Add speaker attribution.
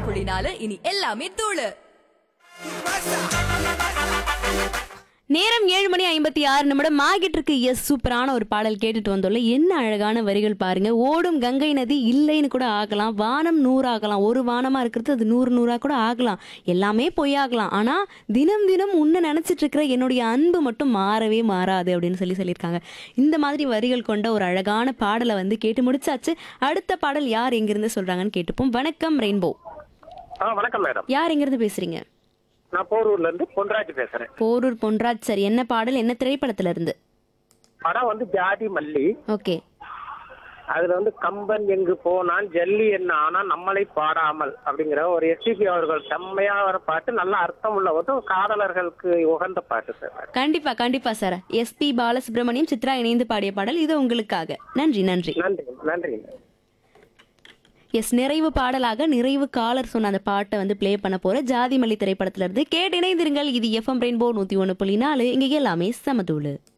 Speaker 1: புள்ளி நாலு இனி எல்லாமே தூளு
Speaker 2: நேரம் ஏழு மணி ஐம்பத்தி ஆறு நிமிடம் ஆகிட்டு இருக்கு எஸ் சூப்பரான ஒரு பாடல் கேட்டுட்டு வந்தோம்ல என்ன அழகான வரிகள் பாருங்க ஓடும் கங்கை நதி இல்லைன்னு கூட ஆகலாம் வானம் நூறாகலாம் ஒரு வானமா இருக்கிறது அது நூறு நூறா கூட ஆகலாம் எல்லாமே பொய்யாகலாம் ஆனா தினம் தினம் உன்னை நினைச்சிட்டு இருக்கிற என்னுடைய அன்பு மட்டும் மாறவே மாறாது அப்படின்னு சொல்லி சொல்லியிருக்காங்க இந்த மாதிரி வரிகள் கொண்ட ஒரு அழகான பாடலை வந்து கேட்டு முடிச்சாச்சு அடுத்த பாடல் யார் எங்கிருந்து சொல்றாங்கன்னு கேட்டுப்போம் வணக்கம் ரெயின்போ
Speaker 3: ஆ வணக்கம் மேடம்
Speaker 2: யார் எங்கிருந்து பேசுறீங்க
Speaker 3: நான் போரூர்ல இருந்து பொன்ராஜ் பேசுறேன்
Speaker 2: போரூர் பொன்ராஜ் சார் என்ன பாடல் என்ன திரைப்படத்துல இருந்து
Speaker 3: படம் வந்து ஜாதி மல்லி
Speaker 2: ஓகே
Speaker 3: அதுல வந்து கம்பன் எங்கு போனான் ஜல்லி என்ன ஆனா நம்மளை பாடாமல் அப்படிங்கிற ஒரு எஸ்டிபி அவர்கள் செம்மையா வர பாட்டு நல்ல அர்த்தம் உள்ள ஒரு காதலர்களுக்கு உகந்த பாட்டு சார்
Speaker 2: கண்டிப்பா கண்டிப்பா சார் எஸ்பி பாலசுப்ரமணியம் சித்ரா இணைந்து பாடிய பாடல் இது உங்களுக்காக நன்றி நன்றி
Speaker 3: நன்றி நன்றி
Speaker 2: எஸ் நிறைவு பாடலாக நிறைவு காலர் சொன்ன அந்த பாட்டை வந்து ப்ளே பண்ண போற ஜாதிமல்லி திரைப்படத்துல இருந்து கேட்டு இணைந்திருங்கள் இது எஃப்எம் ரெயின்போ நூத்தி ஒன்று புள்ளி நாலு இங்க எல்லாமே சமதூளு